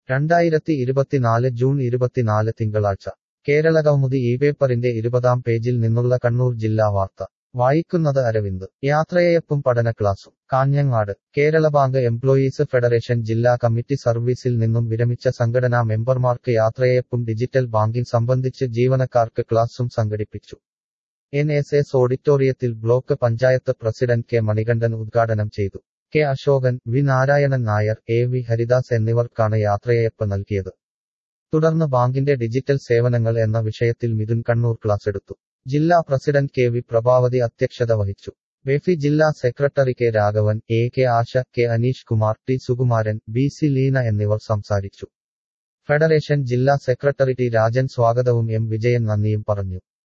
രണ്ടായിരത്തി ഇരുപത്തിനാല് ജൂൺ ഇരുപത്തിനാല് തിങ്കളാഴ്ച കേരളകൗമുദി ഈ പേപ്പറിന്റെ ഇരുപതാം പേജിൽ നിന്നുള്ള കണ്ണൂർ ജില്ലാ വാർത്ത വായിക്കുന്നത് അരവിന്ദ് യാത്രയയപ്പും പഠന ക്ലാസും Kanhangad Kerala bank employees federation ജില്ലാ കമ്മിറ്റി സർവീസിൽ നിന്നും വിരമിച്ച സംഘടനാ മെമ്പർമാർക്ക് യാത്രയയപ്പും ഡിജിറ്റൽ ബാങ്കിംഗ് സംബന്ധിച്ച് ജീവനക്കാർക്ക് ക്ലാസും സംഘടിപ്പിച്ചു എൻ എസ് എസ് ഓഡിറ്റോറിയത്തിൽ block panchayat president K Manikandan ഉദ്ഘാടനം ചെയ്തു K Ashokan V Narayanan Nair A V Haridas എന്നിവർക്കാണ് യാത്രയയപ്പ് നൽകിയത് തുടർന്ന് ബാങ്കിന്റെ ഡിജിറ്റൽ സേവനങ്ങൾ എന്ന വിഷയത്തിൽ മിഥുൻ കണ്ണൂർ ക്ലാസ് എടുത്തു ജില്ലാ പ്രസിഡന്റ് കെ വി പ്രഭാവതി അധ്യക്ഷത വഹിച്ചു ബെഫി ജില്ലാ secretary K Raghavan A K Asha K Aneesh Kumar T Sukumaran B C Leena എന്നിവർ സംസാരിച്ചു ഫെഡറേഷൻ ജില്ലാ സെക്രട്ടറി ടി രാജൻ സ്വാഗതവും എം വിജയൻ നന്ദിയും പറഞ്ഞു